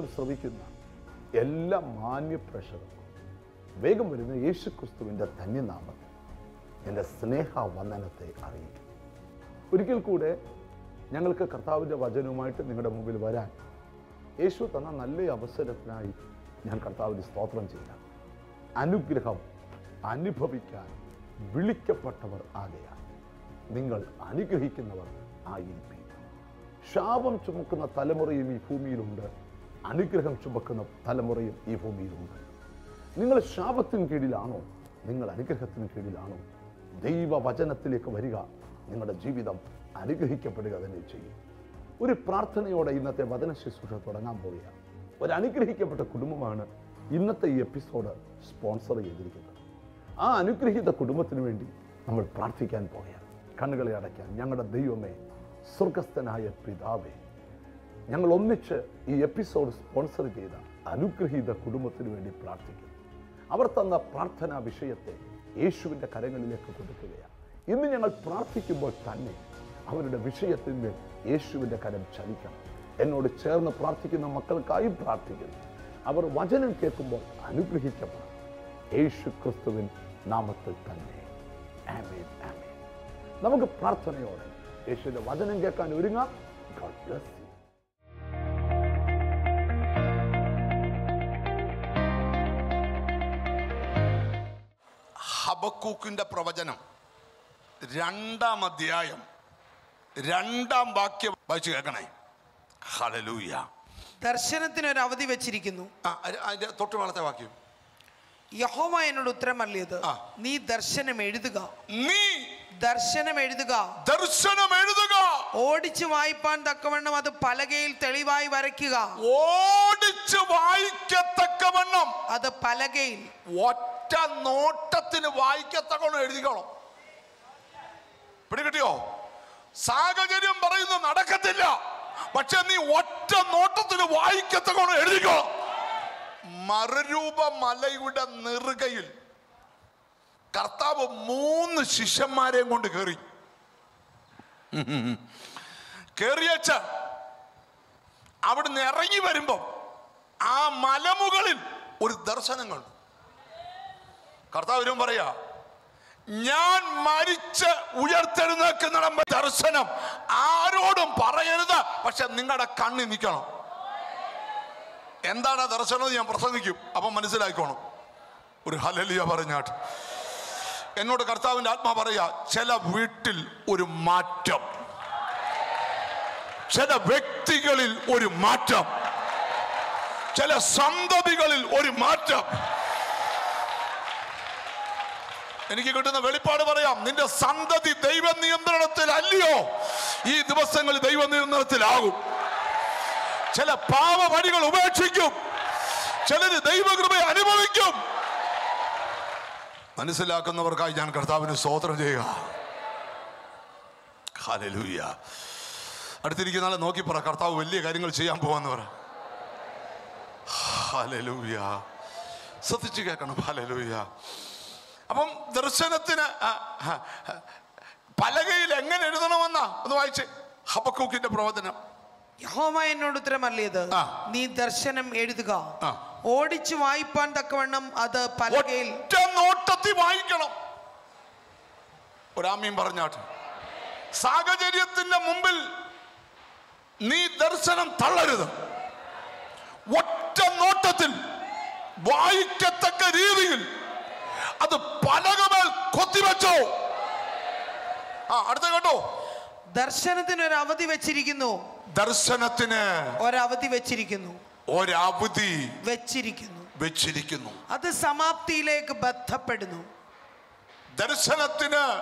വചനം ശ്രവിക്കുന്ന എല്ലാ മാന്യ പ്രേക്ഷകർക്കും വേഗം വരുന്ന യേശു ക്രിസ്തുവിൻ്റെ ധന്യനാമത്തിൽ എൻ്റെ സ്നേഹ വന്ദനത്തെ അറിയിക്കും ഒരിക്കൽ കൂടെ ഞങ്ങൾക്ക് കർത്താവിൻ്റെ വചനവുമായിട്ട് നിങ്ങളുടെ മുമ്പിൽ വരാൻ യേശു തന്ന നല്ല അവസരത്തിനായി ഞാൻ കർത്താവിന് സ്തോത്രം ചെയ്യാം അനുഗ്രഹം അനുഭവിക്കാൻ വിളിക്കപ്പെട്ടവർ ആകയാൽ നിങ്ങൾ അനുഗ്രഹിക്കുന്നവർ ആയിരിക്കും ശാപം ചുമക്കുന്ന തലമുറയും ഈ ഭൂമിയിലുണ്ട് അനുഗ്രഹം ചുമക്കുന്ന തലമുറയും ഈ ഭൂമിയിലുണ്ട് നിങ്ങൾ ശാപത്തിന് കീഴിലാണോ നിങ്ങൾ അനുഗ്രഹത്തിന് കീഴിലാണോ ദൈവവചനത്തിലേക്ക് വരിക നിങ്ങളുടെ ജീവിതം അനുഗ്രഹിക്കപ്പെടുക തന്നെ ചെയ്യും ഒരു പ്രാർത്ഥനയോടെ ഇന്നത്തെ വചന ശുശ്രൂഷ തുടങ്ങാൻ പോവുകയാണ് ഒരു അനുഗ്രഹിക്കപ്പെട്ട കുടുംബമാണ് ഇന്നത്തെ ഈ എപ്പിസോഡ് സ്പോൺസർ ചെയ്തിരിക്കുന്നത് ആ അനുഗ്രഹീത കുടുംബത്തിന് വേണ്ടി നമ്മൾ പ്രാർത്ഥിക്കാൻ പോവുകയാണ് കണ്ണുകളെ അടയ്ക്കാൻ ഞങ്ങളുടെ ദൈവമേ സ്വർഗസ്ഥനായ പിതാവേ ഞങ്ങൾ ഒന്നിച്ച് ഈ എപ്പിസോഡ് സ്പോൺസർ ചെയ്ത അനുഗ്രഹീത കുടുംബത്തിന് വേണ്ടി പ്രാർത്ഥിക്കുന്നു അവർ തന്ന പ്രാർത്ഥനാ വിഷയത്തെ യേശുവിൻ്റെ കരങ്ങളിലേക്ക് കൊടുക്കുകയാണ് ഇന്ന് ഞങ്ങൾ പ്രാർത്ഥിക്കുമ്പോൾ തന്നെ അവരുടെ വിഷയത്തിന്മേൽ യേശുവിൻ്റെ കരം ചലിക്കണം എന്നോട് ചേർന്ന് പ്രാർത്ഥിക്കുന്ന മക്കൾക്കായി പ്രാർത്ഥിക്കുന്നു അവർ വചനം കേൾക്കുമ്പോൾ അനുഗ്രഹിക്കപ്പെടണം യേശു ക്രിസ്തുവിൻ നാമത്തിൽ തന്നെ ആമേൻ ആമേൻ നമുക്ക് പ്രാർത്ഥനയോടെ യേശുവിൻ്റെ വചനം കേൾക്കാൻ ഒരുങ്ങാം ഗോഡ് ബ്ലസ് യു ഹബക്കൂക്കിന്റെ പ്രവചനം രണ്ടാം അധ്യായം രണ്ടാം വാക്യം വായിച്ചു കേൾക്കണേ ഹലലൂയ ദർശനത്തിന് ഒരു അവധി വെച്ചിരിക്കുന്നു ആ അ- അതിന്റെ തൊട്ട് വളത്തെ വാക്യം യഹോവ എന്നോട് ഉത്തരം അല്ലിയത് ആ. നീ ദർശനം എഴുതുക നീ ദർശനം എഴുതുക ദർശനം എഴുതുക ഓടിച്ചു വായിപ്പാൻ തക്കവണ്ണം അത് പലകയിൽ തെളിവായി വരയ്ക്കുക ഓടിച്ച് വായിക്കത്തക്കവണ്ണം അത് പലകയിൽ ഒറ്റ നോട്ടത്തിന് വായിക്കത്തക്കവണ്ണം എഴുതിക്കോണം പിടികിട്ടിയോ സാഹചര്യം പറയുന്നു നടക്കത്തില്ല പക്ഷെ നീ ഒറ്റ നോട്ടത്തിന് വായിക്കത്തക്കവണ്ണം എഴുതിക്കോണം മറുരൂപ മലയുടെ നെറുകയിൽ കർത്താവ് മൂന്ന് ശിഷ്യന്മാരെയും കൊണ്ട് കയറി കയറിയച്ച അവിടുന്ന് ഇറങ്ങി വരുമ്പം ആ മലമുകളിൽ ഒരു ദർശനം കണ്ടു കർത്താവിനും പറയാ ഞാൻ മരിച്ച് ഉയർത്തെഴുന്നേക്കുന്നിടം വരെ ദർശനം ആരോടും പറയരുത് പക്ഷെ നിങ്ങളുടെ കണ്ണി നിൽക്കണം എന്താണ് ആ ദർശനം എന്ന് ഞാൻ പ്രസംഗിക്കും അപ്പം മനസ്സിലാക്കിക്കോണം ഒരു ഹലലിയ പറഞ്ഞാട്ട് എന്നോട് കർത്താവിൻ്റെ ആത്മാ പറയാ ചില വീട്ടിൽ ഒരു മാറ്റം ചില വ്യക്തികളിൽ ഒരു മാറ്റം ചില സന്തതികളിൽ ഒരു മാറ്റം എനിക്ക് കിട്ടുന്ന വെളിപ്പാട് പറയാം നിന്റെ സന്തതി ദൈവ നിയന്ത്രണത്തിൽ അല്ലയോ ഈ ദിവസങ്ങളിൽ ദൈവ നിയന്ത്രണത്തിലാകും ചില പാവപണികൾ ഉപേക്ഷിക്കും ചിലര് ദൈവകൃപ അനുഭവിക്കും മനസ്സിലാക്കുന്നവർക്കായി ഞാൻ കർത്താവിന് സ്തോത്രം ചെയ്യുക ഹല്ലേലൂയ അടുത്തിരിക്കുന്ന ആളെ നോക്കി പറ കർത്താവ് വലിയ കാര്യങ്ങൾ ചെയ്യാൻ പോവാന്ന് പറ ഹല്ലേലൂയ ശ്രദ്ധിച്ചു കേൾക്കണം ഹല്ലേലൂയ അപ്പം ദർശനത്തിന് ആ, ആ, ആ, പലകയിൽ എങ്ങനെ എഴുതണമെന്ന ഒന്ന് വായിച്ച് ഹബക്കൂക്കിന്റെ പ്രവചനം യഹോവ എന്നോട് ഉത്തരം അല്ലിയത് ആ. നീ ദർശനം എഴുതുക ആ. ഓടിച്ചു വായിപ്പാൻ തക്കവണ്ണം അത് പലകയിൽ ഒറ്റ നോട്ടത്തിൽ വായിക്കണം ഒരാമീൻ പറഞ്ഞാട്ട് സാഹചര്യത്തിന്റെ മുമ്പിൽ നീ ദർശനം തള്ളരുത് ഒറ്റ നോട്ടത്തിൽ വായിക്കത്തക്ക രീതിയിൽ അത് പലകമേൽ കൊത്തിവെച്ചോ ആ അടുത്ത കേട്ടോ ദർശനത്തിന് ഒരു അവധി വെച്ചിരിക്കുന്നു ദർശനത്തിന് ഒരവധി വെച്ചിരിക്കുന്നു ഒരവധി വെച്ചിരിക്കുന്നു വെച്ചിരിക്കുന്നു അത് സമാപ്തിയിലേക്ക് ബന്ധപ്പെടുന്നു ദർശനത്തിന്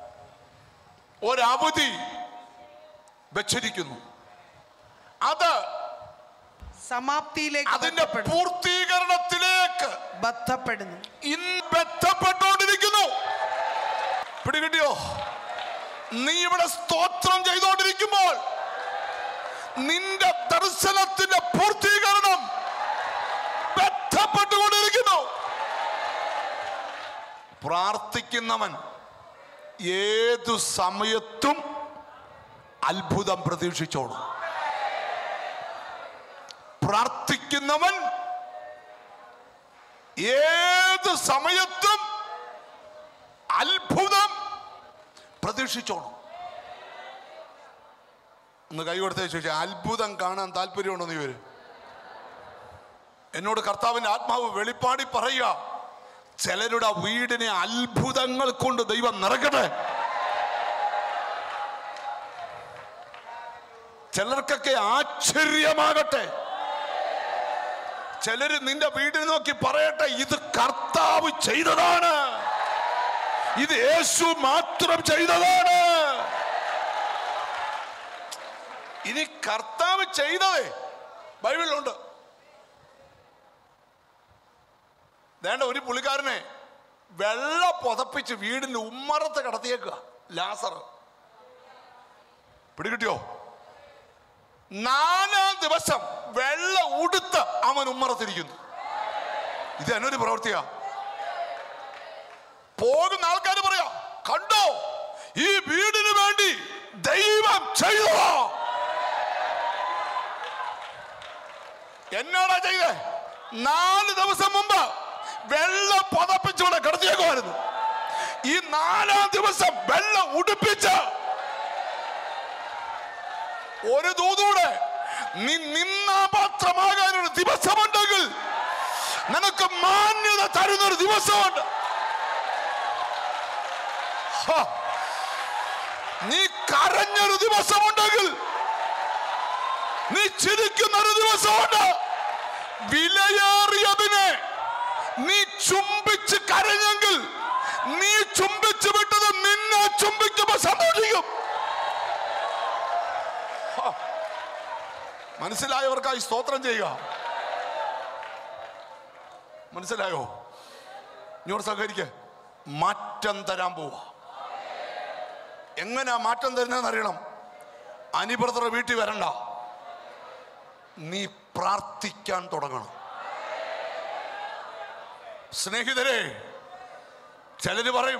ഒരവധി വെച്ചിരിക്കുന്നു അത് സമാപ്തിയിലേക്ക് അതിന്റെ ബന്ധപ്പെടുന്നു. പൂർത്തീകരണത്തിലേക്ക് ബന്ധപ്പെടുന്നു ഇന്ന് ബന്ധപ്പെട്ടുകൊണ്ടിരിക്കുന്നു പിടികിട്ടിയോ നീ ഇവിടെ സ്തോത്രം ചെയ്തുകൊണ്ടിരിക്കുമ്പോൾ നിന്റെ ദർശനത്തിന്റെ പൂർത്തീകരണം ബന്ധപ്പെട്ടുകൊണ്ടിരിക്കുന്നു പ്രാർത്ഥിക്കുന്നവൻ ഏതു സമയത്തും അത്ഭുതം പ്രതീക്ഷിച്ചോളും പ്രാർത്ഥിക്കുന്നവൻ ഏത് സമയത്തും അത്ഭുതം പ്രതീക്ഷിച്ചോണം ഒന്ന് കൈ കൊടുത്തേ ചോദിച്ചാൽ അത്ഭുതം കാണാൻ താല്പര്യമുണ്ടോ നീ വരും എന്നോട് കർത്താവിന്റെ ആത്മാവ് വെളിപ്പാടി പറയുക ചിലരുടെ വീടിനെ അത്ഭുതങ്ങൾ കൊണ്ട് ദൈവം നിറക്കട്ടെ ചിലർക്കൊക്കെ ആശ്ചര്യമാകട്ടെ ചിലര് നിന്റെ വീടിനെ നോക്കി പറയട്ടെ ഇത് കർത്താവ് ചെയ്തതാണ് ഇത് യേശു മാത്രം ചെയ്തതാണ് ഇനി കർത്താവ് ചെയ്തതേ ബൈബിളിലുണ്ട് വേണ്ട ഒരു പുള്ളിക്കാരനെ വെള്ള പുതപ്പിച്ച് വീടിന്റെ ഉമ്മറത്ത് കടത്തിയേക്കുക ലാസർ പിടികിട്ടിയോ നാലാം ദിവസം വെള്ള ഉടുത്ത് അവൻ ഉമ്മറത്തിരിക്കുന്നു ഇത് എന്നൊരു പ്രവൃത്തിയാ പോകുന്ന ആൾക്കാർ പറയാ കണ്ടോ ഈ വീടിന് വേണ്ടി ദൈവം ചെയ്തോ എന്നാടാ ചെയ്തേ നാല് ദിവസം മുമ്പ് വെള്ള പതപ്പിച്ചുകൊണ്ട് കിടത്തിയേക്കുമായിരുന്നു ഈ നാലാം ദിവസം വെള്ള ഉടുപ്പിച്ച് ഒരു ദൂതൂടെ നീ നിന്നാപാത്രമാകാൻ ഒരു ദിവസമുണ്ടെങ്കിൽ നിനക്ക് മാന്യത തരുന്ന ഒരു ദിവസമുണ്ട് ഹ. നീ കരഞ്ഞൊരു ദിവസമുണ്ടെങ്കിൽ നീ ചിരിക്കുന്ന ഒരു ദിവസമുണ്ട് വിലയേറിയതിനെ നീ ചുംബിച്ച് കരഞ്ഞെങ്കിൽ നീ ചുംബിച്ചു വിട്ടത് നിന്നെ ചുംബിക്കുമ്പോ സന്തോഷിക്കും ഹ. മനസ്സിലായവർക്കായി സ്തോത്രം ചെയ്യുക മനസ്സിലായോ ഇങ്ങോട്ട് സഹകരിക്ക് മാറ്റം തരാൻ പോവാ എങ്ങനെയാ മാറ്റം തരുന്നതെന്ന് അറിയണം അനിബ്രദർ വീട്ടിൽ വരണ്ട നീ പ്രാർത്ഥിക്കാൻ തുടങ്ങണം സ്നേഹിതരെ ചിലര് പറയും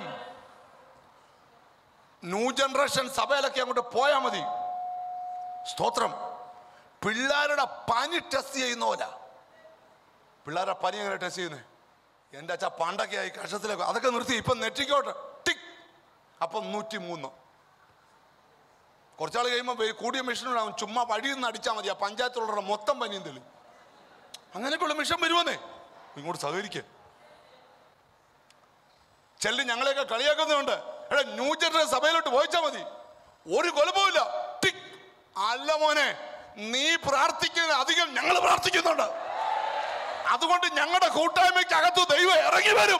ന്യൂ ജനറേഷൻ സഭയിലൊക്കെ അങ്ങോട്ട് പോയാൽ മതി സ്തോത്രം പിള്ളേരുടെ പനി ടെസ്റ്റ് ചെയ്യുന്ന പോലെ പിള്ളേരുടെ പനി എങ്ങനെ ടെസ്റ്റ് ചെയ്യുന്നത് എൻ്റെ അച്ഛ പണ്ടൊക്കെ ആയി കഷത്തിലൊക്കെ അതൊക്കെ നിർത്തി ഇപ്പം നെറ്റിക്കോട്ടെ ടിക് അപ്പം നൂറ്റി മൂന്ന് കുറച്ചാൾ കഴിയുമ്പോൾ വേ- കൂടിയ മെഷീനുണ്ടാവും ചുമ്മാ വഴിയിൽ നിന്ന് അടിച്ചാൽ മതി ആ പഞ്ചായത്തിലുള്ള മൊത്തം പനിയും തെളി അങ്ങനെയൊക്കെയുള്ള മിഷൻ വരുമെന്നേ ഇങ്ങോട്ട് സഹകരിക്കുക ചെല്ലി ഞങ്ങളെയൊക്കെ കളിയാക്കുന്നുണ്ട് എടാ ന്യൂ ജനറേഷൻ സഭയിലോട്ട് പോയിച്ചാൽ മതി ഒരു കുഴപ്പമില്ല ടിക് അല്ല മോനെ നീ പ്രാർത്ഥിക്കുന്ന അധികം ഞങ്ങൾ പ്രാർത്ഥിക്കുന്നുണ്ട് അതുകൊണ്ട് ഞങ്ങളുടെ കൂട്ടായ്മയ്ക്ക് അകത്ത് ദൈവം ഇറങ്ങി വരും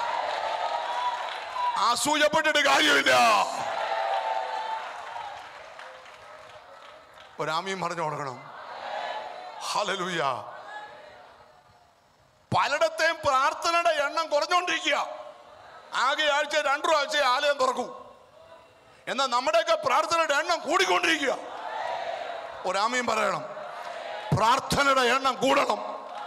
അസൂയപ്പെട്ടിട്ട് കാര്യമില്ല ഒരാമിയും പറഞ്ഞു കൊടുക്കണം ഹലലൂയ പലയിടത്തെയും പ്രാർത്ഥനയുടെ എണ്ണം കുറഞ്ഞുകൊണ്ടിരിക്കുക ആകെ ആഴ്ച രണ്ടു ആഴ്ച ആലയം തുറക്കൂ എന്നാൽ നമ്മുടെയൊക്കെ പ്രാർത്ഥനയുടെ എണ്ണം കൂടിക്കൊണ്ടിരിക്കുക ഒരാമയും പറയണം പ്രാർത്ഥനയുടെ എണ്ണം കൂടണം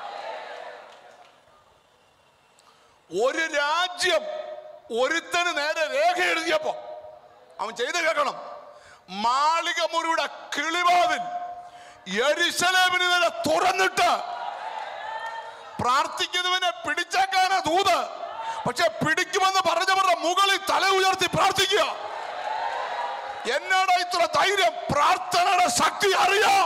ഒരു രാജ്യം ഒരുത്തന് നേരെ രേഖ എഴുതിയപ്പോ അവൻ ചെയ്ത് കേൾക്കണം മാളിക മുറിയുടെ കിളിവാതിൽ യെരുശലേമിന് നേരെ തുറന്നിട്ട് പ്രാർത്ഥിക്കുന്നവനെ പിടിച്ചേക്കാനാ ദൂത് പക്ഷെ പിടിക്കുമെന്ന് പറഞ്ഞവരുടെ മുകളിൽ തല ഉയർത്തി പ്രാർത്ഥിക്കുക എന്നോട് ഇത്ര ധൈര്യം പ്രാർത്ഥനയുടെ ശക്തി അറിയാം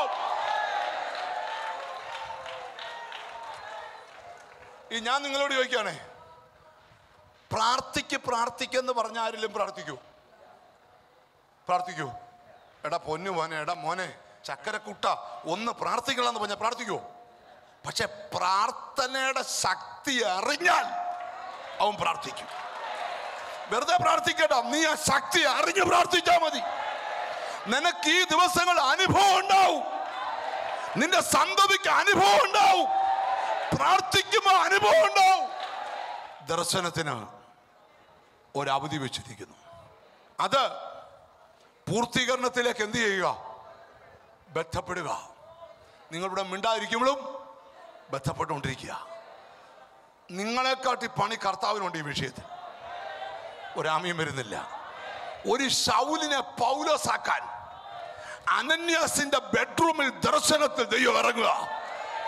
ഈ ഞാൻ നിങ്ങളോട് ചോദിക്കുകയാണേ പ്രാർത്ഥിക്ക് പ്രാർത്ഥിക്കെന്ന് പറഞ്ഞ ആരെങ്കിലും പ്രാർത്ഥിക്കൂ പ്രാർത്ഥിക്കൂ എടാ പൊന്നു മോനെ എടാ മോനെ ചക്കരക്കുട്ട ഒന്ന് പ്രാർത്ഥിക്കണമെന്ന് പറഞ്ഞാൽ പ്രാർത്ഥിക്കൂ പക്ഷെ പ്രാർത്ഥനയുടെ ശക്തി അറിഞ്ഞാൽ അവൻ പ്രാർത്ഥിക്കും വെറുതെ പ്രാർത്ഥിക്കണ്ട നീ ആ ശക്തി അറിഞ്ഞ് പ്രാർത്ഥിച്ചാൽ മതി നിനക്ക് ഈ ദിവസങ്ങൾ അനുഭവം ഉണ്ടാവും നിന്റെ സന്തതിക്ക് അനുഭവം ഉണ്ടാവും പ്രാർത്ഥിക്കുമ്പോൾ അനുഭവം ഉണ്ടാവും ദർശനത്തിന് ഒരവധി വെച്ചിരിക്കുന്നു അത് പൂർത്തീകരണത്തിലേക്ക് എന്ത് ചെയ്യുക ബന്ധപ്പെടുക നിങ്ങളിവിടെ മിണ്ടാതിരിക്കുമ്പോഴും ബന്ധപ്പെട്ടുകൊണ്ടിരിക്കുക നിങ്ങളെക്കാട്ടി പണി കർത്താവിനുണ്ട് ഈ വിഷയത്തിൽ ഒരാമയും വരുന്നില്ല ഒരു ശൗലിനെ പൗലോസാക്കാൻ അനന്യാസിന്റെ ബെഡ്റൂമിൽ ദർശനത്തിൽ ദൈവം ഇറങ്ങുക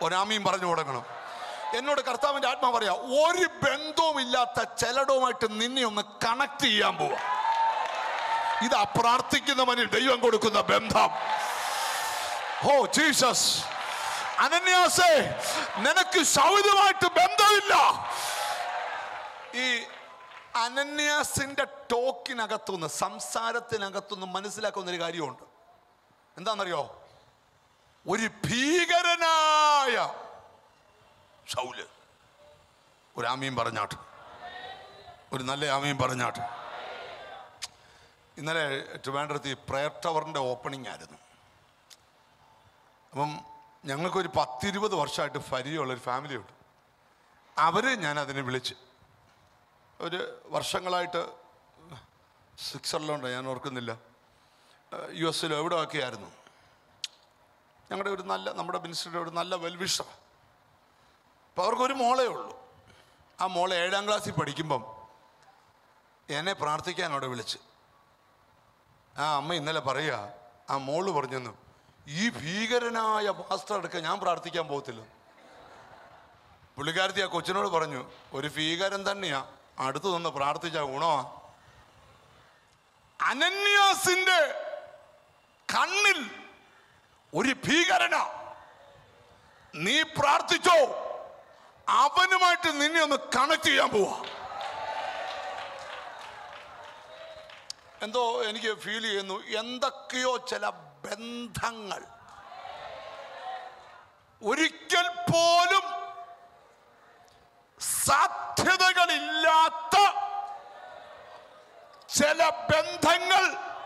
ഒരാമയും പറഞ്ഞു കൊടുക്കണം എന്നോട് കർത്താവിന്റെ ആത്മാ പറയാ ഒരു ബന്ധവും ഇല്ലാത്ത ചിലടവുമായിട്ട് നിന്നെ ഒന്ന് കണക്ട് ചെയ്യാൻ പോവാ ഇതാ പ്രാർത്ഥിക്കുന്നവന് ദൈവം കൊടുക്കുന്ന ബന്ധം ഓ ജീസസ് അനന്യാസേ നിനക്ക് സൗദമായിട്ട് ബന്ധമില്ല ഈ അനന്യാസിന്റെ ടോക്കിനകത്തുനിന്ന് സംസാരത്തിനകത്തുനിന്ന് മനസ്സിലാക്കുന്ന ഒരു കാര്യമുണ്ട് എന്താണെന്നറിയോ ഒരു ഭീകരനായ ഷൗല് ഒരു ആമയും പറഞ്ഞാട്ട് ഒരു നല്ല ആമയും പറഞ്ഞാട്ട് ഇന്നലെ ട്രിവാൻഡ്രത്ത് ഈ പ്രയർ ടവറിൻ്റെ ഓപ്പണിംഗ് ആയിരുന്നു അപ്പം ഞങ്ങൾക്കൊരു പത്തിരുപത് വർഷമായിട്ട് പരിചയമുള്ളൊരു ഫാമിലിയുണ്ട് അവർ ഞാൻ അതിനെ വിളിച്ച് ഒരു വർഷങ്ങളായിട്ട് സ്വിറ്റ്സർലൻഡ് ഞാൻ ഓർക്കുന്നില്ല യു എസിലോ എവിടെ ഒക്കെയായിരുന്നു ഞങ്ങളുടെ ഒരു നല്ല നമ്മുടെ മിനിസ്റ്ററുടെ ഒരു നല്ല വെൽവിഷർ അപ്പോൾ അവർക്കൊരു മോളേ ഉള്ളൂ ആ മോളെ ഏഴാം ക്ലാസ്സിൽ പഠിക്കുമ്പം എന്നെ പ്രാർത്ഥിക്കാൻ അവിടെ വിളിച്ച് ആ അമ്മ ഇന്നലെ പറയുക ആ മോള് പറഞ്ഞെന്ന് ഈ ഭീകരനായ മാസ്റ്റർ അടുക്ക ഞാൻ പ്രാർത്ഥിക്കാൻ പോകത്തില്ല പുള്ളിക്കാരത്തി ആ കൊച്ചിനോട് പറഞ്ഞു ഒരു ഭീകരൻ തന്നെയാ അടുത്ത് നിന്ന് പ്രാർത്ഥിച്ച ഗുണമാ അനന്യാസിന്റെ കണ്ണിൽ ഒരു ഭീകരന നീ പ്രാർത്ഥിച്ചോ അവനുമായിട്ട് നിന്നെ ഒന്ന് കണക്ട് ചെയ്യാൻ പോവാ എന്തോ എനിക്ക് ഫീൽ ചെയ്യുന്നു എന്തൊക്കെയോ ചില ബന്ധങ്ങൾ ഒരിക്കൽ പോലും സാധ്യതകളില്ലാത്ത ചില ബന്ധങ്ങൾ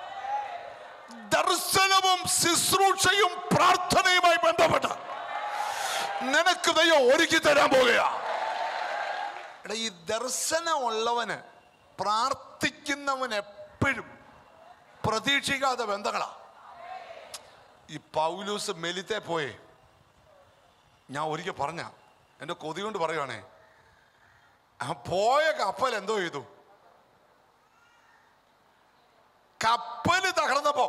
ദർശനവും ശുശ്രൂഷയും പ്രാർത്ഥനയുമായി ബന്ധപ്പെട്ട് നിനക്ക് ദൈവം ഒരുക്കി തരാൻ പോകുകയാ എടാ ഈ ദർശനമുള്ളവന് പ്രാർത്ഥിക്കുന്നവൻ എപ്പോഴും പ്രതീക്ഷിക്കാത്ത ബന്ധങ്ങളാ ഈ പൗലൂസ് മെലിത്തെ പോയേ ഞാൻ ഒരിക്കൽ പറഞ്ഞ എൻ്റെ കൊതി കൊണ്ട് പറയുവാണേ ആ പോയ കപ്പൽ എന്തോ ചെയ്തു കപ്പല് തകർന്നപ്പോ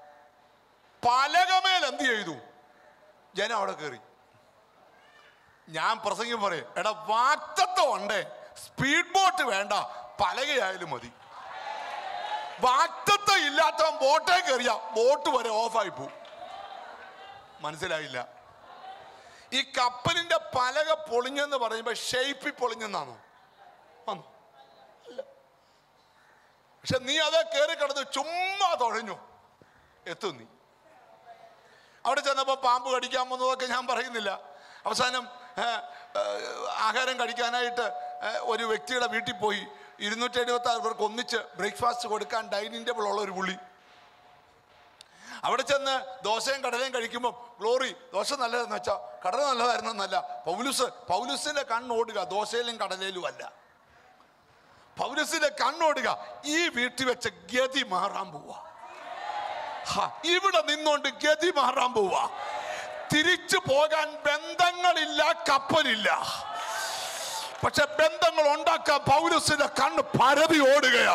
പലകമേൽ എന്ത് ചെയ്തു ജനം അവിടെ കയറി ഞാൻ പ്രസംഗം പറയും എടാ വാക്തത്വം ഉണ്ടേ സ്പീഡ് ബോട്ട് വേണ്ട പലകയായാലും മതി വാക്തത്വം ഇല്ലാത്തവൻ ബോട്ടേ കയറിയ ബോട്ട് വരെ ഓഫായി പോവും മനസ്സിലായില്ല ഈ കപ്പലിന്റെ പലക പൊളിഞ്ഞെന്ന് പറയുമ്പോ ഷെയ്പ്പി പൊളിഞ്ഞെന്നാണോ ആണോ അല്ല പക്ഷെ നീ അതേ കയറി കിടന്ന് ചുമ്മാ തുഴഞ്ഞു എത്തും നീ അവിടെ ചെന്നപ്പോൾ പാമ്പ് കടിക്കാൻ വന്നതൊക്കെ ഞാൻ പറയുന്നില്ല അവസാനം ഏ, ഏ, ആഹാരം കഴിക്കാനായിട്ട് ഏ, ഒരു വ്യക്തിയുടെ വീട്ടിൽ പോയി ഇരുന്നൂറ്റി എഴുപത്തി ആറ് പേർക്ക് ഒന്നിച്ച് ബ്രേക്ക്ഫാസ്റ്റ് കൊടുക്കാൻ ഡൈനിങ് ടേബിൾ ഉള്ള ഒരു പുള്ളി അവിടെ ചെന്ന് ദോശയും കടലയും കഴിക്കുമ്പോൾ ഗ്ലോറി ദോശ നല്ലതെന്ന് വെച്ചാൽ കടല നല്ലതായിരുന്നെന്നല്ല പൗലുസ് പൗലുസിന്റെ കണ്ണോടുക ദോശയിലും കടലയിലും അല്ല പൗലുസിന്റെ കണ്ണോടുക ഈ വീട്ടിൽ വെച്ച ഗതി മാറാൻ പോവാ ഹ, ഇവിടെ നിന്നുകൊണ്ട് ഗതി മാറാൻ പോവാ തിരിച്ചു പോകാൻ ബന്ധങ്ങളില്ല കപ്പലില്ല പക്ഷെ ബന്ധങ്ങൾ ഉണ്ടാക്കാൻ പൗലുസിന്റെ കണ്ണ് പരതി ഓടുകയാ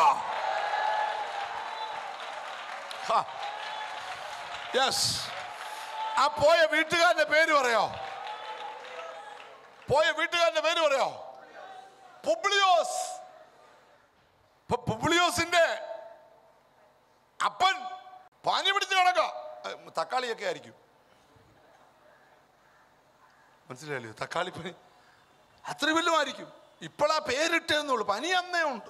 യെസ് ആ പോയ വീട്ടുകാരന്റെ പേര് പറയോ പോയ വീട്ടുകാരന്റെ പേര് പറയോ പുബ്ലിയോസ് ഇപ്പൊ പുബ്ലിയോസിന്റെ അപ്പൻ പനി പിടിച്ച് കിടക്ക തക്കാളിയൊക്കെ ആയിരിക്കും മനസ്സിലായില്ലേ തക്കാളി പനി അത്ര വല്ലുമായിരിക്കും ഇപ്പോഴാ പേരിട്ടെന്നുള്ളൂ പനി അന്നേ ഉണ്ട്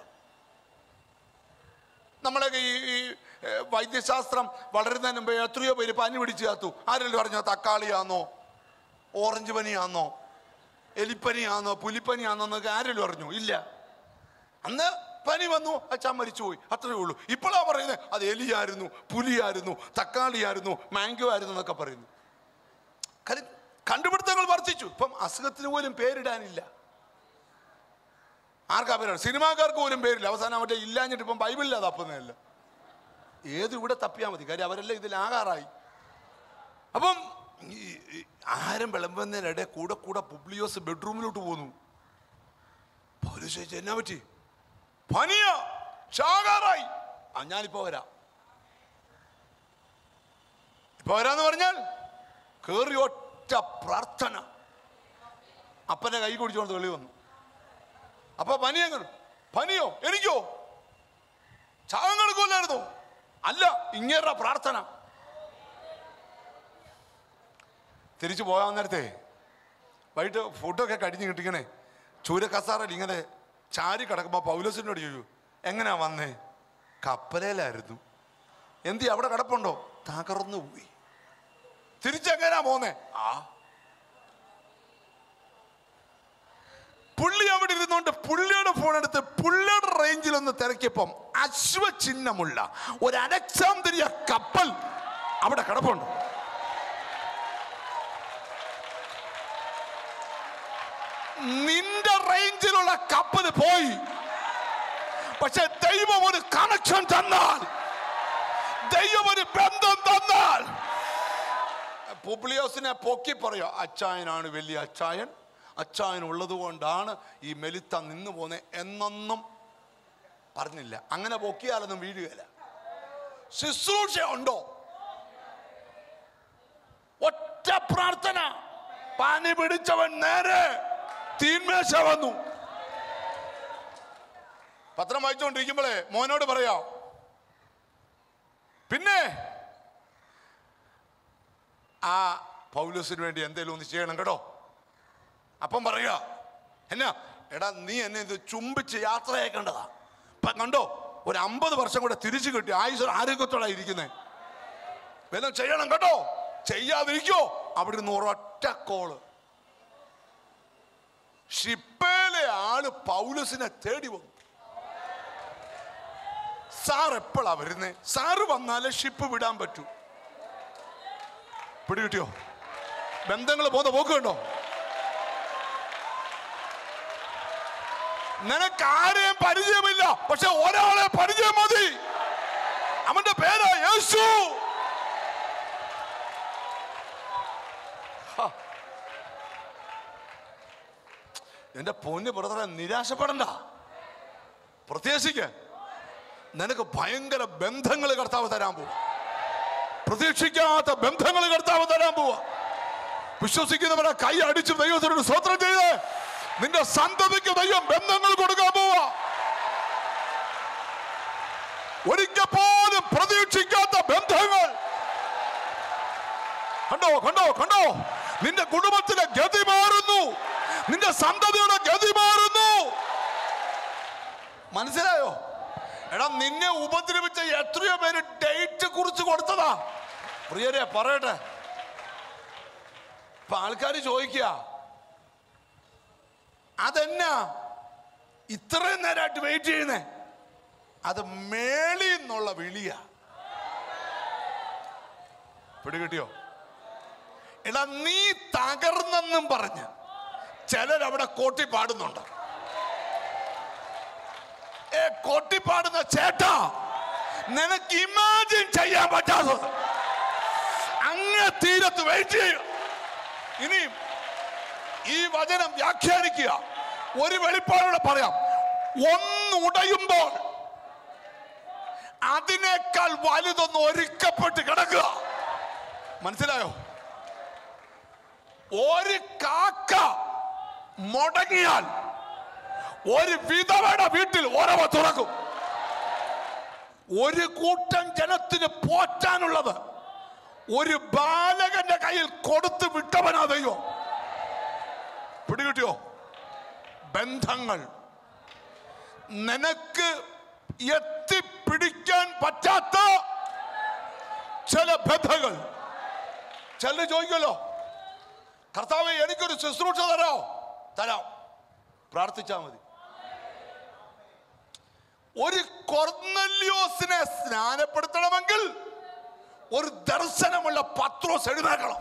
നമ്മളൊക്കെ ഈ ഈ ഏ, വൈദ്യശാസ്ത്രം വളരുന്നതിന് മുമ്പ് എത്രയോ പേര് പനി പിടിച്ച് കാത്തു ആരെങ്കിലും പറഞ്ഞോ തക്കാളിയാന്നോ ഓറഞ്ച് പനിയാന്നോ എലിപ്പനിയാന്നോ പുലിപ്പനിയാന്നോ എന്നൊക്കെ ആരെങ്കിലും അറിഞ്ഞു ഇല്ല അന്ന് പനി വന്നു അച്ഛൻ മരിച്ചുപോയി അത്രയേ ഉള്ളൂ ഇപ്പോഴാ പറയുന്നത് അത് എലിയായിരുന്നു പുലിയായിരുന്നു തക്കാളിയായിരുന്നു മാംഗോ ആയിരുന്നു എന്നൊക്കെ പറയുന്നു കാര്യം കണ്ടുപിടുത്തങ്ങൾ വർദ്ധിച്ചു ഇപ്പം അസുഖത്തിന് പോലും പേരിടാനില്ല ആർക്കാ പേരാണ് സിനിമാക്കാർക്ക് പോലും പേരില്ല അവസാനം മറ്റേ ഇല്ലാഞ്ഞിട്ട് ഇപ്പം ബൈബിളില്ല തപ്പുന്നതല്ല ഏത് ഇവിടെ തപ്പിയാൽ മതി കാര്യം അവരെല്ലാം ഇതിലാകാറായി അപ്പം ഈ ഈ ആഹാരം വിളമ്പുന്നതിനിടെ കൂടെ കൂടെ പുബ്ലിയോസ് ബെഡ്റൂമിലോട്ട് പോന്നു പൗലോസ് ചോദിച്ചു എന്നാ പറ്റി പനിയാ ചാകാറായി ആ ഞാനിപ്പോ വരാം ഇപ്പൊ വരാന്ന് പറഞ്ഞാൽ കേറി ഒറ്റ പ്രാർത്ഥന അപ്പൻ്റെ കൈ കുടിച്ചുകൊണ്ട് വെളി വന്നു അപ്പൊ പനി എങ്ങനെ പനിയോ എനിക്കോ ചാകം കിടക്കുമല്ലായിരുന്നു അല്ല ഇങ്ങേരുടെ പ്രാർത്ഥന തിരിച്ചു പോകാൻ നേരത്തെ വൈകിട്ട് ഫുഡൊക്കെ കടിഞ്ഞ് കിട്ടിക്കണേ ചൂരക്കസാറയിൽ ഇങ്ങനെ ചാരി കിടക്കുമ്പോൾ പൗലോസിനോട് ചോദിച്ചു എങ്ങനെയാ വന്നേ കപ്പലേലായിരുന്നു എന്തി അവിടെ കിടപ്പുണ്ടോ തകർന്നു പോയി തിരിച്ചെങ്ങനെയാ പോന്നേ ആ പുള്ളി അവിടെ ഇരുന്നുകൊണ്ട് പുള്ളിയുടെ ഫോൺ എടുത്ത് പുള്ളിയുടെ റേഞ്ചിൽ ഒന്ന് തിരക്കിയപ്പം അശ്വചിഹ്നമുള്ള ഒരു അലക്സാന്തരിയ കപ്പൽ അവിടെ കിടപ്പുണ്ട് നിന്റെ റേഞ്ചിലുള്ള കപ്പൽ പോയി പക്ഷെ ദൈവം ഒരു കണക്ഷൻ തന്നാൽ ദൈവം ഒരു ബന്ധം തന്നാൽ പുബ്ലിയോസിനെ പൊക്കി പറയോ അച്ചായനാണ് വലിയ അച്ചായൻ അച്ചായൻ ഉള്ളത് കൊണ്ടാണ് ഈ മെലിത്ത നിന്ന് പോന്നെ എന്നൊന്നും പറഞ്ഞില്ല അങ്ങനെ പൊക്കിയാലൊന്നും വീഴുകയില്ല ശുശ്രൂഷ ഉണ്ടോ ഒറ്റ പ്രാർത്ഥന പനി പിടിച്ചവൻ നേരെ തീന്മേശ വന്നു പത്രം വായിച്ചുകൊണ്ടിരിക്കുമ്പോഴേ മോനോട് പറയാം പിന്നെ ആ പൗലോസിന് വേണ്ടി എന്തേലും ഒന്ന് ചെയ്യണം കേട്ടോ അപ്പം പറയുക എന്നാ എടാ നീ എന്നെ ഇത് ചുംബിച്ച് യാത്രയാക്കേണ്ടതാ ഇപ്പൊ കണ്ടോ ഒരു അമ്പത് വർഷം കൂടെ തിരിച്ചു കിട്ടി ആയുസ് ആരോഗ്യത്തോടെ ഇരിക്കുന്നേ വല്ലതും ചെയ്യണം കേട്ടോ ചെയ്യാതിരിക്കോ അവിടെ നിന്ന് ഒരൊറ്റ കോള് ഷിപ്പയിലെ ആള് പൗലസിനെ തേടി വന്നു സാർ എപ്പോഴാ വരുന്നേ സാറ് വന്നാലേ ഷിപ്പ് വിടാൻ പറ്റൂ പിടികിട്ടിയോ ബന്ധങ്ങൾ പോകുന്ന പോക്ക് കണ്ടോ നിനക്ക് ആരെയും പരിചയമില്ല പക്ഷെ ഒരാളെ പരിചയം മതി അവന്റെ പേരാ യേശു ഹ. എന്റെ പൊന്ന് ബ്രദറെ നിരാശപ്പെടണ്ട പ്രത്യേകിച്ച് നിനക്ക് ഭയങ്കര ബന്ധങ്ങൾ കർത്താവ് തരാൻ പോവാ പ്രതീക്ഷിക്കാത്ത ബന്ധങ്ങൾ കർത്താവ് തരാൻ പോവാ വിശ്വസിക്കുന്നവരെ കൈ അടിച്ച് ദൈവത്തിനോട് സ്വത്രം ചെയ്ത് നിന്റെ സന്തതിക്ക് ദൈവം ബന്ധങ്ങൾ കൊടുക്കാൻ പോവാ ഒരിക്കൽ പോലും പ്രതീക്ഷിക്കാത്ത ബന്ധങ്ങൾ കണ്ടോ കണ്ടോ കണ്ടോ നിന്റെ കുടുംബത്തിലെ ഗതി മാറുന്നു നിന്റെ സന്തതിയുടെ ഗതി മാറുന്നു മനസ്സിലായോ എടാ നിന്നെ ഉപദ്രവിച്ച എത്രയോ പേര് ഡേറ്റ് കുറിച്ച് കൊടുത്തതാ പ്രിയരെ പറയട്ടെ ഇപ്പൊ ആൾക്കാർ ചോദിക്കുക അതെന്നാ ഇത്രയും നേരമായിട്ട് വെയിറ്റ് ചെയ്യുന്നേ അത് മേളി എന്നുള്ള വിളിയാ പിടികിട്ടിയോ എടാ നീ തകർന്നെന്നും പറഞ്ഞ് ചിലരവിടെ കോട്ടി പാടുന്നുണ്ട് ഏ കോട്ടി പാടുന്ന ചേട്ടാ നിനക്ക് ഇമാജിൻ ചെയ്യാൻ പറ്റാത്തത് അങ്ങേ തീരത്ത് വെയിറ്റ് ചെയ്യും ഇനി ഈ വചനം വ്യാഖ്യാനിക്കുക ഒരു വെളിപ്പാടോടെ പറയാം ഒന്നുടയുമ്പോൾ അതിനേക്കാൾ വലുതൊന്ന് ഒരുക്കപ്പെട്ട് കിടക്കുക മനസ്സിലായോ ഒരു കാക്ക മുടങ്ങിയാൽ ഒരു വിധവയുടെ വീട്ടിൽ ഒരവ തുറക്കും ഒരു കൂട്ടം ജനത്തിന് പോറ്റാനുള്ളത് ഒരു ബാലകന്റെ കയ്യിൽ കൊടുത്തു വിട്ടവനാ ദൈവം പിടികിട്ടിയോ ബന്ധങ്ങൾ നിനക്ക് എത്തിപ്പിടിക്കാൻ പറ്റാത്ത ചില ബന്ധങ്ങൾ ചില ചോദിക്കുമല്ലോ കർത്താവെ എനിക്കൊരു ശുശ്രൂഷ തരാമോ തരാം പ്രാർത്ഥിച്ചാൽ മതി ഒരു കൊർന്നല്യോസിനെ സ്നാനപ്പെടുത്തണമെങ്കിൽ ഒരു ദർശനമുള്ള പത്രോസ് എഴുന്നേക്കണം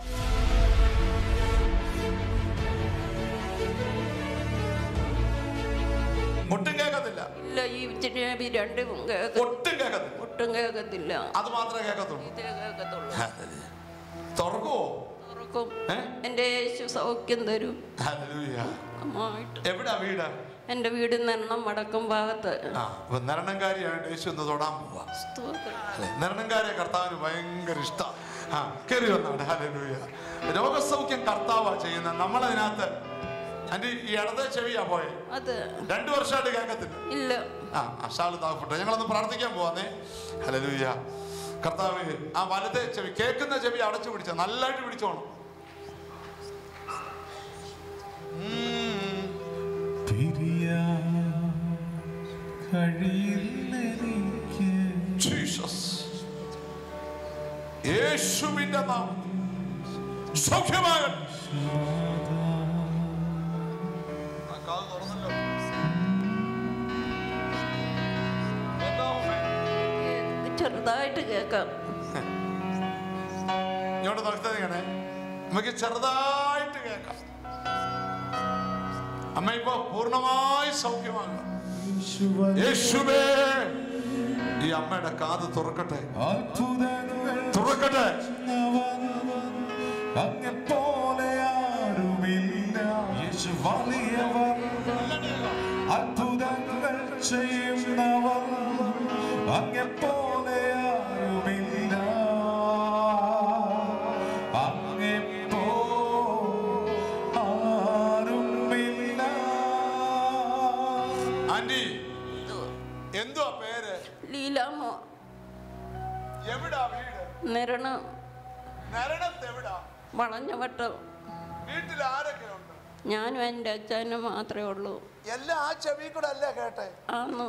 ഒട്ടും കേൾക്കത്തില്ല ഇല്ല ഈ ചെടി രണ്ടും കേൾക്ക ഒട്ടും കേൾക്കത്തില്ല ഒട്ടും കേൾക്കത്തില്ല അത് മാത്രമേ കേൾക്കത്തുള്ളൂ ഇതേ കേൾക്കത്തുള്ളൂ തുറക്കുവോ തുറക്കും ഏ? എൻ്റെ യേശു സൗഖ്യം തരും ഹല്ലേലൂയ. നന്നായിട്ട് എവിടാ വീട് എൻ്റെ വീട് നിരണം വടക്കും ഭാഗത്ത് ആ അപ്പൊ നരണങ്കാരിയായിട്ട് യേശു ഒന്ന് തൊടാൻ പോവാ സ്തോത്രം. അല്ലേ? നരണങ്കാരെ കർത്താവിന് ഭയങ്കര ഇഷ്ടം ആ കയറി വന്നാണ് ഹല്ലേലൂയ രോഗസൗഖ്യം കർത്താവാ ചെയ്യുന്ന നമ്മളതിനകത്ത് ആന്റി ഈ ഇടത്തെ ചെവിയാ പോയെ അത് രണ്ടു വർഷമായിട്ട് കേൾക്കത്തില്ല ഇല്ല ആ അഷാള് താഴ്പോട്ടെ ഞങ്ങളൊന്ന് പ്രാർത്ഥിക്കാൻ പോവാന്നേ ഹലലൂയ കർത്താവ് ആ വലത്തെ ചെവി കേൾക്കുന്ന ചെവി അടച്ചു പിടിച്ച നല്ലതായിട്ട് പിടിച്ചോണം ഉം. പിരിയാൻ കഴിയില്ലെനിക്ക് ജീസസ് യേശുവിന്റെ നാമം സൗഖ്യമാകൻ ആ കാത് തുറന്നല്ലോ എന്താ ഉമ്മേ? ചെറുതായിട്ട് കേൾക്കാം ഇങ്ങോട്ട് നോക്കിത്തേ നമുക്ക് ചെറുതായിട്ട് കേൾക്കാം അമ്മ ഇപ്പൊ പൂർണ്ണമായി സൗഖ്യമാകുക യേശുവേ ഈ അമ്മയുടെ കാത് തുറക്കട്ടെ അത്ഭുതങ്ങൾ തുറക്കട്ടെ അങ്ങെപ്പോലെ ആരുമില്ല യേശു വലിയവർ അത്ഭുതങ്ങൾ ചെയ്യുന്നവർ അങ്ങെപ്പോലെ ആരുമില്ല അങ്ങെപ്പോ ആരുമില്ല ആന്റി എന്തുവാ പേര് ലീലാമോ എവിടാ വീട് നിരണം നരണത്ത് എവിടാ വളഞ്ഞവട്ടം വീട്ടിൽ ആരൊക്കെ ഉണ്ട് ഞാനും എൻ്റെ അച്ഛനും മാത്രമേ ഉള്ളൂ എല്ലാം ആ ചെവി കൂടെ അല്ലേ കേട്ടെ ആന്നു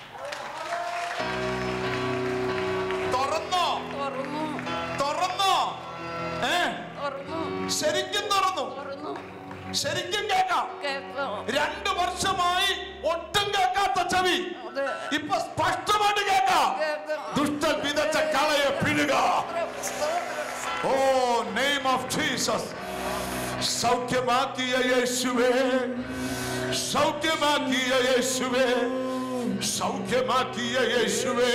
തുറന്നോ തുറന്നു തുറന്നോ ഏ തുറന്നു ശരിക്കും തുറന്നു തുറന്നു ശരിക്കും കേൾക്കാം കേൾക്കാം രണ്ടു വർഷമായി ഒട്ടും കേൾക്കാത്ത ചെവി അത് ഇപ്പൊ സ്പഷ്ടമായിട്ട് കേൾക്കാം കേൾക്കാം ദുഷ്ടൻ വിതച്ച കളയെ പിഴുക ഓ നെയിം ഓഫ് ജീസസ് സൗഖ്യമാക്കിയ യേശുവേ സൗഖ്യമാക്കിയ യേശുവേ സൗഖ്യമാക്കിയ യേശുവേ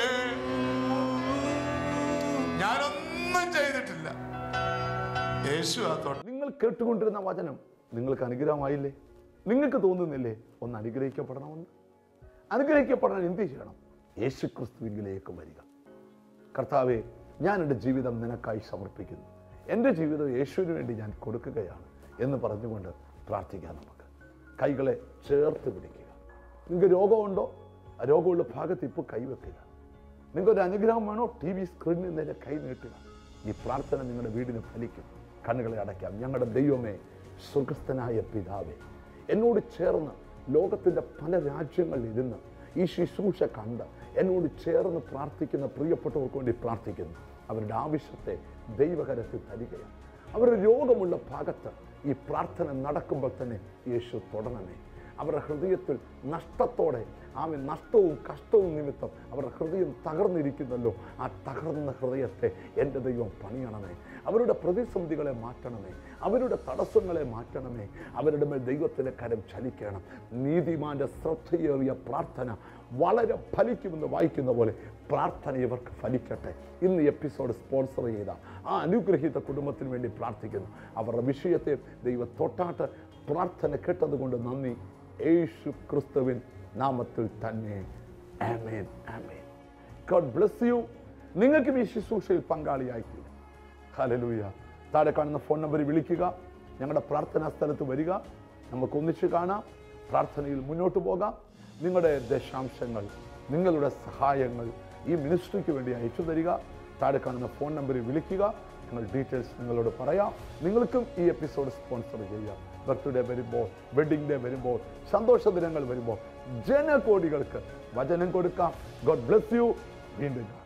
ഞാനൊന്നും ചെയ്തിട്ടില്ല യേശു ആ തൊട്ട് നിങ്ങൾ കേട്ടുകൊണ്ടിരുന്ന വചനം നിങ്ങൾക്ക് അനുഗ്രഹമായില്ലേ നിങ്ങൾക്ക് തോന്നുന്നില്ലേ ഒന്ന് അനുഗ്രഹിക്കപ്പെടണമെന്ന് അനുഗ്രഹിക്കപ്പെടാൻ എന്ത് ചെയ്യണം യേശു ക്രിസ്തുവിലേക്ക് വരിക കർത്താവെ ഞാൻ എൻ്റെ ജീവിതം നിനക്കായി സമർപ്പിക്കുന്നു എൻ്റെ ജീവിതം യേശുവിന് വേണ്ടി ഞാൻ കൊടുക്കുകയാണ് എന്ന് പറഞ്ഞുകൊണ്ട് പ്രാർത്ഥിക്കാം നമുക്ക് കൈകളെ ചേർത്ത് പിടിക്കുക നിങ്ങൾക്ക് രോഗമുണ്ടോ ആ രോഗമുള്ള ഭാഗത്ത് ഇപ്പോൾ കൈവെക്കുക നിങ്ങൾക്കൊരു അനുഗ്രഹം വേണോ ടി വി സ്ക്രീനിൽ നേരെ കൈ നീട്ടുക ഈ പ്രാർത്ഥന നിങ്ങളുടെ വീടിന് ഫലിക്കും കണ്ണുകളെ അടയ്ക്കാം ഞങ്ങളുടെ ദൈവമേ സ്വർഗസ്ഥനായ പിതാവേ എന്നോട് ചേർന്ന് ലോകത്തിൻ്റെ പല രാജ്യങ്ങളിൽ ഇരുന്ന് ഈ ശുശ്രൂഷ കണ്ട് എന്നോട് ചേർന്ന് പ്രാർത്ഥിക്കുന്ന പ്രിയപ്പെട്ടവർക്ക് വേണ്ടി പ്രാർത്ഥിക്കുന്നു അവരുടെ ആവശ്യത്തെ ദൈവകരത്തിൽ തരികയാണ് അവരുടെ രോഗമുള്ള ഭാഗത്ത് ഈ പ്രാർത്ഥന നടക്കുമ്പോൾ തന്നെ യേശു തൊടണമേ അവരുടെ ഹൃദയത്തിൽ നഷ്ടത്തോടെ ആമെ നഷ്ടവും കഷ്ടവും നിമിത്തം അവരുടെ ഹൃദയം തകർന്നിരിക്കുന്നല്ലോ ആ തകർന്ന ഹൃദയത്തെ എൻ്റെ ദൈവം പണിയണമേ അവരുടെ പ്രതിസന്ധികളെ മാറ്റണമേ അവരുടെ തടസ്സങ്ങളെ മാറ്റണമേ അവരുടെ മേൽ ദൈവത്തിൻ്റെ കരം ചലിക്കണം നീതിമാന്റെ ശ്രദ്ധയേറിയ പ്രാർത്ഥന വളരെ ഫലിക്കുമെന്ന് വായിക്കുന്ന പോലെ പ്രാർത്ഥന ഇവർക്ക് ഫലിക്കട്ടെ ഇന്ന് എപ്പിസോഡ് സ്പോൺസർ ചെയ്ത ആ അനുഗ്രഹീത കുടുംബത്തിന് വേണ്ടി പ്രാർത്ഥിക്കുന്നു അവരുടെ വിഷയത്തെ ദൈവം തൊട്ടാട്ട് പ്രാർത്ഥന കേട്ടതുകൊണ്ട് നന്ദി യേശു ക്രിസ്തുവിൻ നാമത്തിൽ തന്നെ ആമേൻ ആമേൻ ഗോഡ് ബ്ലസ് യു നിങ്ങൾക്കും ഈ ശുശ്രൂഷയിൽ പങ്കാളിയായിട്ടില്ല ഹലലൂയ താഴെ കാണുന്ന ഫോൺ നമ്പറിൽ വിളിക്കുക ഞങ്ങളുടെ പ്രാർത്ഥനാ സ്ഥലത്ത് വരിക നമുക്ക് ഒന്നിച്ച് കാണാം പ്രാർത്ഥനയിൽ മുന്നോട്ട് പോകാം നിങ്ങളുടെ ദശാംശങ്ങൾ നിങ്ങളുടെ സഹായങ്ങൾ ഈ മിനിസ്ട്രിക്ക് വേണ്ടി അയച്ചു തരിക താഴെ കാണുന്ന ഫോൺ നമ്പറിൽ വിളിക്കുക ഞങ്ങൾ ഡീറ്റെയിൽസ് നിങ്ങളോട് പറയാം നിങ്ങൾക്കും ഈ എപ്പിസോഡ് സ്പോൺസർ ചെയ്യാം ബർത്ത്ഡേ വരുമ്പോൾ വെഡിങ് ഡേ വരുമ്പോൾ സന്തോഷ ദിനങ്ങൾ വരുമ്പോൾ ജനകോടികൾക്ക് വചനം കൊടുക്കാം ഗോഡ് ബ്ലെസ് യു വീണ്ടും കാണാം